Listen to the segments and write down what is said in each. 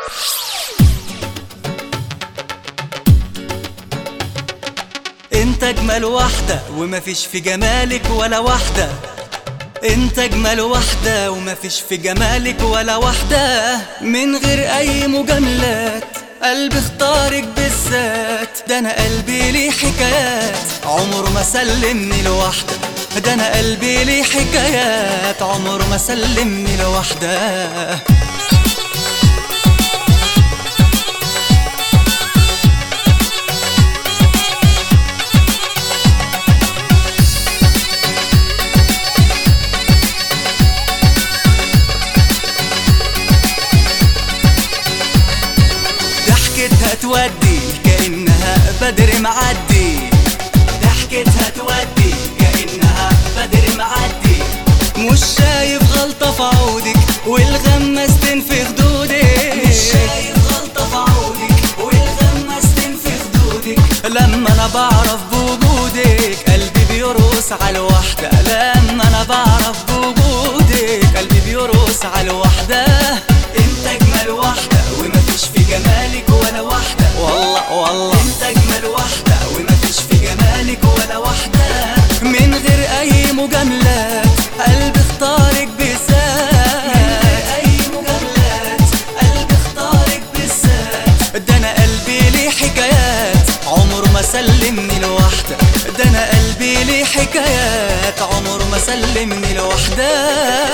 انت اجمل واحدة ومفيش في جمالك ولا واحدة انت اجمل واحدة ومفيش في جمالك ولا واحدة من غير اي مجاملات قلبي اختارك بالذات ده انا قلبي ليه حكايات عمره ما سلمني لوحدة ده انا قلبي ليه حكايات عمره ما سلمني لوحدة ضحكتها تودي كأنها بدر معدي ضحكتها تودي كأنها بدر معدي مش شايف غلطة في عودك والغمستين في خدودك مش شايف غلطة في عودك والغمستين في خدودك لما انا بعرف بوجودك قلبي بيرقص على الوحدة لما انا بعرف بوجودك قلبي بيرقص على الوحدة انت اجمل واحدة ومفيش في جمالك ولا واحدة والله والله انت اجمل واحدة ومفيش في جمالك ولا واحدة من غير اي مجاملات قلبي اختارك بالذات من غير اي مجاملات قلبي اختارك بالذات ده انا قلبي ليه حكايات عمره ما سلمني لوحدة ده انا قلبي ليه حكايات عمره ما سلمني لوحدة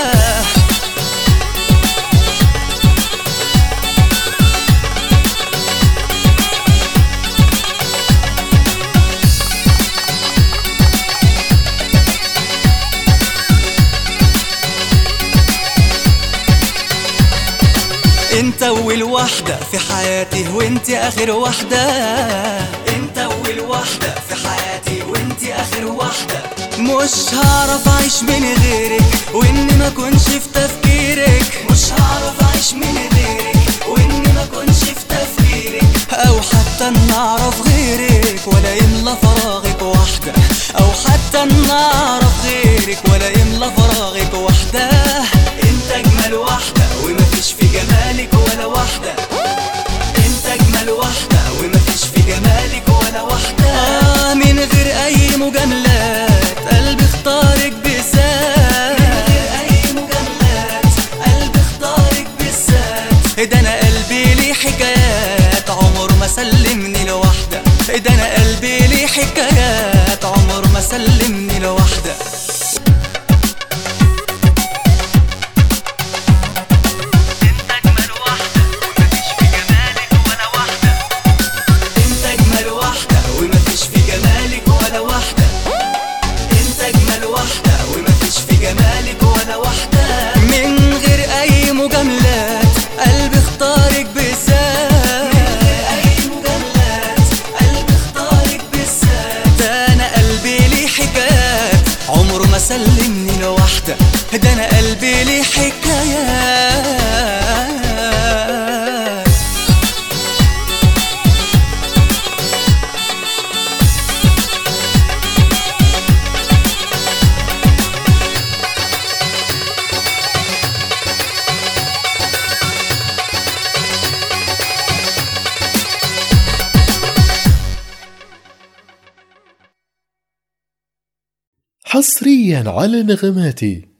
انت اول واحدة في حياتي وانت اخر واحدة انت اول واحدة في حياتي وانت اخر واحدة مش هعرف اعيش من غيرك واني ما كنش في تفكيرك مش هعرف اعيش من غيرك واني ما كنش في تفكيرك او حتى ان اعرف غيرك ولا يملى فراغك واحدة او حتى ان اعرف غيرك ولا يملى فراغك واحدة انت اجمل واحدة ومفيش في جمالك ولا واحدة انت اجمل واحدة ومفيش في جمالك ولا واحدة آه من غير اي مجاملات قلبي اختارك بالذات من غير اي مجاملات قلبي اختارك بالذات ده انا قلبي ليه حكايات عمره ما سلمني لوحدة ده انا قلبي ليه حكايات عمره ما سلمني لوحدة انت اجمل واحدة ومفيش في جمالك ولا واحدة انت اجمل واحدة ومفيش في جمالك ولا واحدة من غير اي مجاملات قلبي اختارك بالذات من غير اي مجاملات قلبي اختارك بالذات ده انا قلبي ليه حكايات عمره ما سلمني لوحدة ده انا قلبي ليه حكايات حصريا على نغماتي